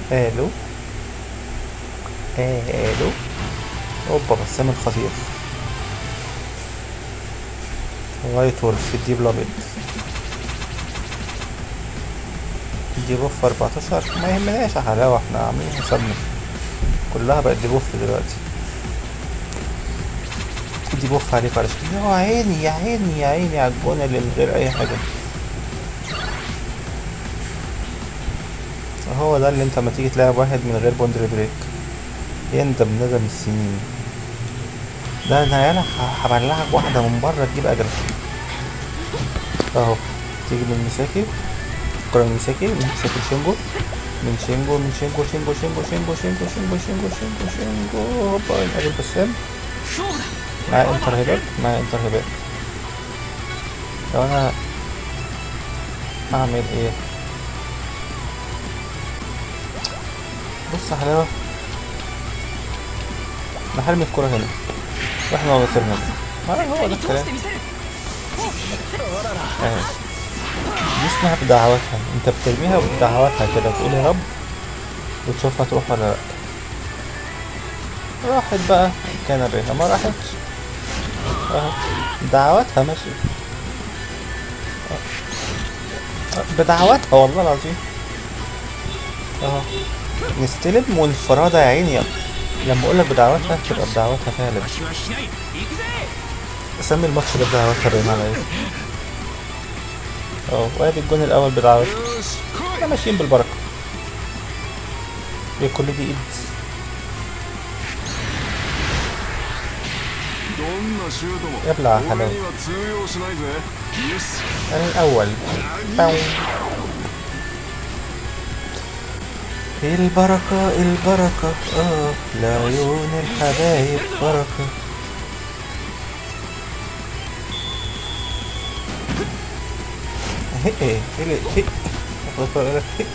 الو الو اوبا بسام الخطير وايت وولف الديب الابيض دي بوف 14 ما يهمناش يا حلاوة احنا عاملين حسابنا كلها بقت دي بوف دلوقتي دي بوف عليك على شكل يا عيني يا عيني يا عيني على الجون اللي من غير اي حاجة هو ده اللي انت لما تيجي تلاعب واحد من غير بوندري بريك يندم ندم السنين ده انا يالا ه- هبلعك واحدة من بره تجيب اجرك اهو تيجي من مساكي كرة من مساكي من مساكي شينجو من شينجو من شينجو شينجو شينجو شينجو شينجو شينجو شينجو شينجو شينجو هوبا نقابل بسام 勝負だ مع انتر هيباك مع انتر هيباك لو انا اعمل ايه بص يا حلاوة انا هرمي الكرة هنا واحنا وصلنا ما 絶 هو 対 ده に通し الكلام てみせる آه. دي اسمها بدعواتها انت بترميها بدعواتها كده تقول يا رب وتشوفها تروح ولا لا راحت بقى كان الريحة ما راحتش اهو دعواتها ماشي آه. بدعواتها والله العظيم اهو نستلم والفرادة يا عيني لما اقولك بدعواتها تبقى بدعواتها فعلا わしはしない行くぜ اسمي الماتش ده بدعواتها باين عليا اهو وادي الجون الاول بدعواتها よし来い احنا ماشيين بالبركة هي كل دي ايد どんなシュートも يبلع 俺 حلاوة には通用しないぜイエス انا الاول باو. البركة البركة اه لعيون الحبايب بركة هي هي هي هي هي.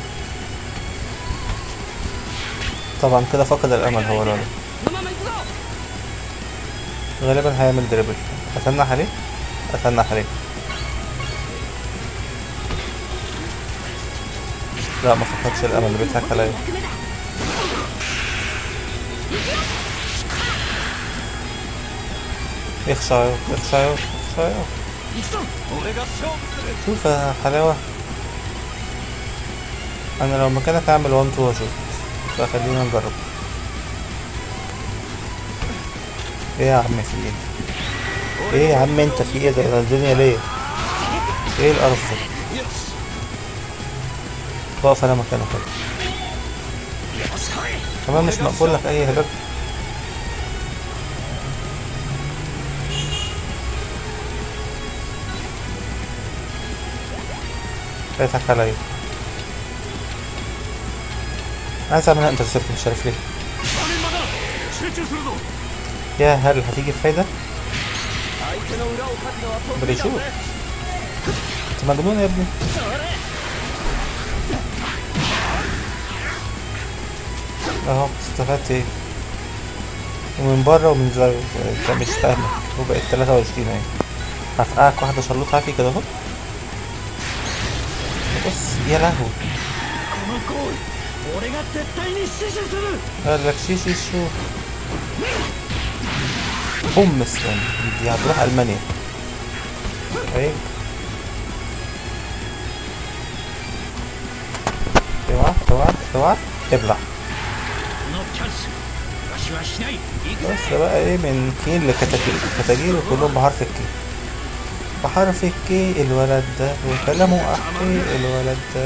طبعا كده فقد الامل هو الولد このまま行くぞ غالبا هيعمل دريبل اتنح عليه اتنح عليه لا ما فقدش الامل اللي بيضحك عليا 役目だ اخشى يا اخشى يا اخشى يا 行くぞ俺が勝負する شوف يا حلاوة انا لو مكانك هعمل 1 2 واشوف فخلينا نجرب ايه يا عم في ايه ايه يا عم انت في ايه ده ده الدنيا ليه ايه القرف ده واقف انا مكانه كده よし来い كمان مش مقبول لك اي هباب فاتك عليا عايز اعملها انت مش عارف ليه 画面まだ集中するぞ يا هل هتيجي بفايدة 相手の裏をかくのは得意だ بريشوت ぜ انت مجنون يا ابني それ اهو استفدت ايه ومن بره ومن زاوية انت مش فاهمك وبقت 23 اهي هفقعك واحدة شلوط عافي كده اهو بص يا لهوي このゴール俺が絶対に死守する قال لك شي شي شو بوم مسلم دي هتروح المانيا ايه اوعى اوعى اوعى ابلع このキャッシュわしはしない行くぜ بس بقى ايه من كين لكتاكيل كتاكيل وكلهم بحرف الكي بحرف الكي الولد ده وكلامه احكي الولد ده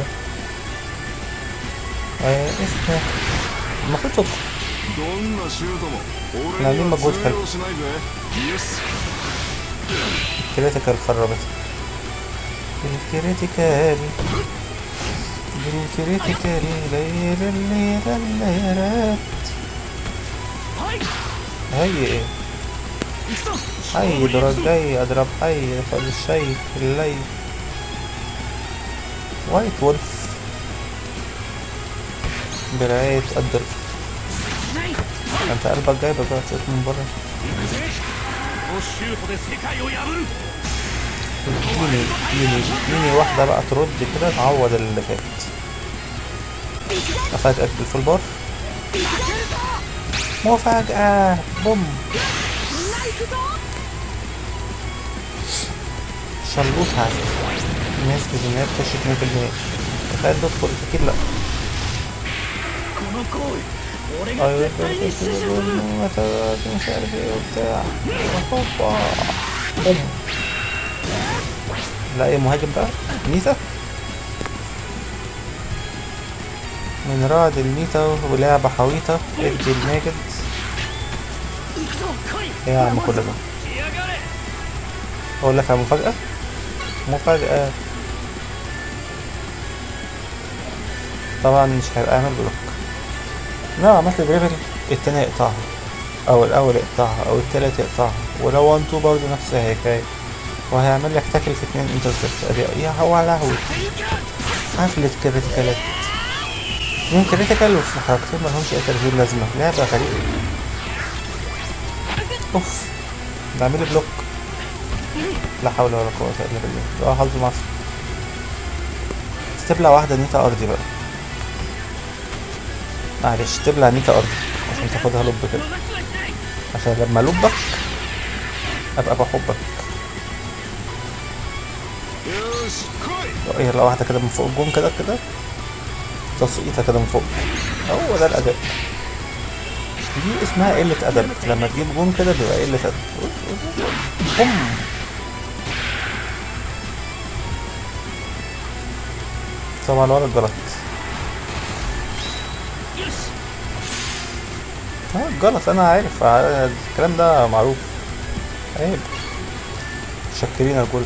آه اسمه المفروض تدخل どんなシュートも俺 نعمل には مجهود 通 حلو 用しないぜイエス الكريتيكال خربت الكريتيكال الكريتيكال ليلة الليلة الليلات はい هي ايه 行くぞ حي درج جاي اضرب حي فوق الشي في الليل وايت وولف برعاية قدر しない انت قلبك جايبك بقى تشوف من بره 行くぜこのシュートで世界を破る اديني اديني اديني واحدة بقى ترد كده تعوض اللي فات افاجئك بالفول بار مفاجأة بوم شلوط هذا الناس بجنات خشت 2% تخيل تدخل اكيد لا この行為俺が ايوه 絶対に死守する مش عارف ايه وبتاع هوبا بوم لا ايه مهاجم بقى نيتا من رعد الميتا ولعبة حويطة ادي الماجد 行くぞ来い ايه يا عم كل ده 来やがれ اقول لك على مفاجأة مفاجأة طبعا مش هيبقى عامل بلوك لو عملت بريفري التاني يقطعها او الاول يقطعها او التالت يقطعها ولو 1 2 برضه نفس الحكاية وهيعمل لك تاكل في اتنين انترسبت ادي يا هو لهوي حفلة كريتيكالات اتنين كريتيكال وفي حركتين ملهمش اي ترتيب لازمة لعبة غريبة اوف ده عامل لي بلوك لا حول ولا قوة الا بالله اه حظ مصر تبلع واحدة نيتا ارضي بقى معلش تبلع نيتا ارضي عشان تاخدها لب كده 逃しはしない عشان لما لبك ابقى بحبك よし来い يلا واحدة كده من فوق الجون كده كده تصقيطة كده من فوق هو ده الأداء دي اسمها قلة أدب لما تجيب جون كده بيبقى قلة أدب بوم طبعا ورا الجلط よし اه الجلط أنا عارف ع- الكلام ده معروف عيب شكرين الجول